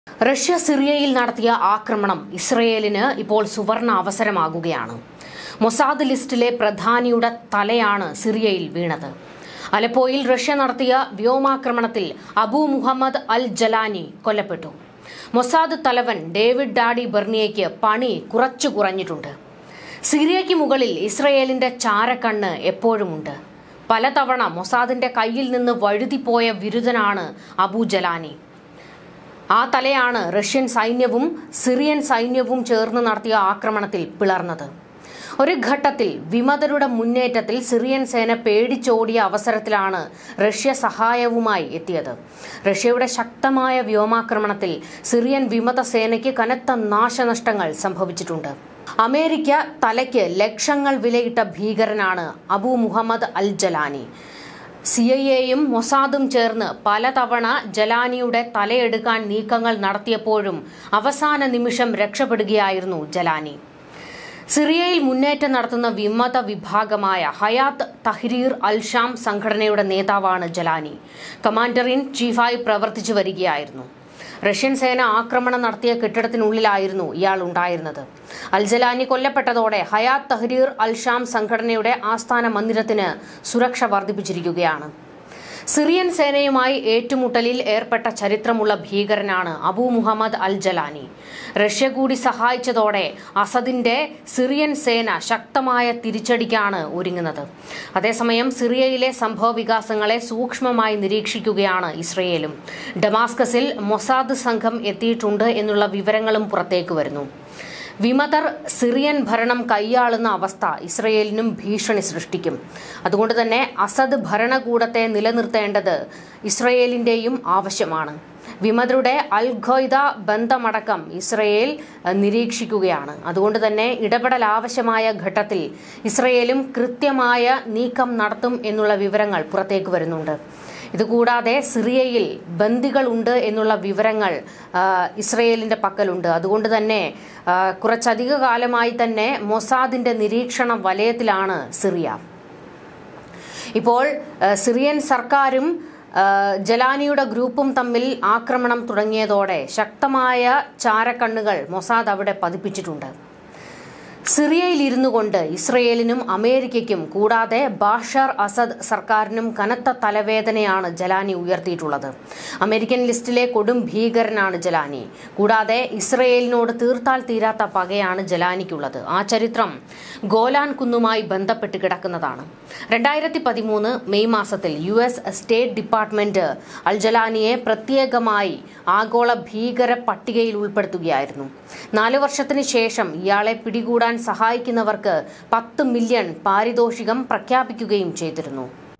Russia സിറിയയിൽ നടത്തിയ ആക്രമണം ഇസ്രയേലിന് ഇപ്പോൾ സുവർണ അവസരമാകുകയാണ് മൊസാദ് ലിസ്റ്റിലെ പ്രധാനിയുടെ തലയാണ് സിറിയയിൽ വീണത് അലപ്പോയിൽ റഷ്യ നടത്തിയ വ്യോമാക്രമണത്തിൽ അബു മുഹമ്മദ് അൽ ജലാനി കൊല്ലപ്പെട്ടു മൊസാദ് തലവൻ ഡേവിഡ് ഡാഡി ബെർണിയയ്ക്ക് പണി കുറച്ചു കുറഞ്ഞിട്ടുണ്ട് സിറിയയ്ക്ക് മുകളിൽ ഇസ്രയേലിന്റെ ചാരക്കണ്ണ് എപ്പോഴുമുണ്ട് പലതവണ മൊസാദിന്റെ കയ്യിൽ നിന്ന് വഴുതിപ്പോയ വിരുദ്ധനാണ് അബു ജലാനി ആ തലയാണ് റഷ്യൻ സൈന്യവും സിറിയൻ സൈന്യവും ചേർന്ന് നടത്തിയ ആക്രമണത്തിൽ പിളർന്നത് ഒരു ഘട്ടത്തിൽ വിമതരുടെ മുന്നേറ്റത്തിൽ സിറിയൻ സേന പേടിച്ചോടിയ അവസരത്തിലാണ് റഷ്യ സഹായവുമായി എത്തിയത് റഷ്യയുടെ ശക്തമായ വ്യോമാക്രമണത്തിൽ സിറിയൻ വിമത സേനയ്ക്ക് കനത്ത നാശനഷ്ടങ്ങൾ സംഭവിച്ചിട്ടുണ്ട് അമേരിക്ക തലയ്ക്ക് ലക്ഷങ്ങൾ വിലയിട്ട ഭീകരനാണ് Abu Mohammad al Jolani C I എയും മൊസാദും ചേർന്ന് പലതവണ ജലാനിയുടെ തലയെടുക്കാൻ നീക്കങ്ങൾ നടത്തിയപ്പോഴും അവസാന നിമിഷം രക്ഷപ്പെടുകയായിരുന്നു ജലാനി സിറിയയിൽ മുന്നേറ്റം നടത്തുന്ന വിമത വിഭാഗമായ ഹയാത്ത് തഹ്രീർ അൽ ഷാം സംഘടനയുടെ നേതാവാണ് ജലാനി കമാൻഡർ ഇൻ ചീഫായി പ്രവർത്തിച്ചു വരികയായിരുന്നു റഷ്യൻ സേന ആക്രമണം നടത്തിയ കെട്ടിടത്തിനുള്ളിലായിരുന്നു ഇയാൾ ഉണ്ടായിരുന്നത് അൽജലാനി കൊല്ലപ്പെട്ടതോടെ ഹയാത്ത് തഹ്രീർ അൽ ഷാം സംഘടനയുടെ ആസ്ഥാന മന്ദിരത്തിന് സുരക്ഷ വർദ്ധിപ്പിച്ചിരിക്കുകയാണ് സിറിയൻ സേനയുമായി ഏറ്റുമുട്ടലിൽ ഏർപ്പെട്ട ചരിത്രമുള്ള ഭീകരനാണ് Abu Mohammad al Jolani Russia കൂടി സഹായിച്ചതോടെ അസദിന്റെ സിറിയൻ സേന ശക്തമായ തിരിച്ചടിക്കാണ് ഒരുങ്ങുന്നത് അതേസമയം സിറിയയിലെ സംഭവ വികാസങ്ങളെ സൂക്ഷ്മമായി നിരീക്ഷിക്കുകയാണ് ഇസ്രയേലും ഡമാസ്കസിൽ മൊസാദ് സംഘം എത്തിയിട്ടുണ്ട് എന്നുള്ള വിവരങ്ങളും പുറത്തേക്ക് വരുന്നു വിമതർ സിറിയൻ ഭരണം കൈയാളുന്ന അവസ്ഥ ഇസ്രയേലിനും ഭീഷണി സൃഷ്ടിക്കും അതുകൊണ്ട് തന്നെ അസദ് ഭരണകൂടത്തെ നിലനിർത്തേണ്ടത് ഇസ്രയേലിന്റെയും ആവശ്യമാണ് വിമതരുടെ അൽ ഖ്വയ്ദ ബന്ധമടക്കം ഇസ്രയേൽ അഹ്, നിരീക്ഷിക്കുകയാണ് അതുകൊണ്ട് തന്നെ ഇടപെടൽ ആവശ്യമായ ഘട്ടത്തിൽ ഇസ്രയേലും കൃത്യമായ നീക്കം നടത്തും എന്നുള്ള വിവരങ്ങൾ പുറത്തേക്ക് വരുന്നുണ്ട് ഇതുകൂടാതെ സിറിയയിൽ ബന്ദികളുണ്ട് എന്നുള്ള വിവരങ്ങൾ ആ, ഇസ്രയേലിന്റെ പക്കലുണ്ട് അതുകൊണ്ട് തന്നെ ആ, കുറച്ചധിക കാലമായി തന്നെ മൊസാദിന്റെ നിരീക്ഷണ വലയത്തിലാണ് സിറിയ ഇപ്പോൾ ആ, സിറിയൻ സർക്കാരും ആ, ജലാനിയുടെ ഗ്രൂപ്പും തമ്മിൽ ആക്രമണം തുടങ്ങിയതോടെ ശക്തമായ ചാരക്കണ്ണുകൾ മൊസാദ് അവിടെ പതിപ്പിച്ചിട്ടുണ്ട് സിറിയയിൽ ഇരുന്നു കൊണ്ട് ഇസ്രയേലിനും അമേരിക്കയ്ക്കും കൂടാതെ ബാഷർ അസദ് സർക്കാരിനും കനത്ത തലവേദനയാണ് ജലാനി ഉയർത്തിയിട്ടുള്ളത് അമേരിക്കൻ ലിസ്റ്റിലെ കൊടും ഭീകരനാണ് ജലാനി കൂടാതെ ഇസ്രയേലിനോട് തീർത്താൽ തീരാത്ത പകയാണ് ജലാനിക്കുള്ളത് ആ ചരിത്രം ഗോലാൻ കുന്നുമായി ബന്ധപ്പെട്ട് കിടക്കുന്നതാണ് രണ്ടായിരത്തി പതിമൂന്ന് മെയ് മാസത്തിൽ U S state department al ജലാനിയെ പ്രത്യേകമായി ആഗോള ഭീകര പട്ടികയിൽ ഉൾപ്പെടുത്തുകയായിരുന്നു നാല് വർഷത്തിന് ശേഷം ഇയാളെ പിടികൂടാൻ സഹായിക്കുന്നവർക്ക് പത്ത് മില്യൺ പാരിതോഷികം പ്രഖ്യാപിക്കുകയും ചെയ്തിരുന്നു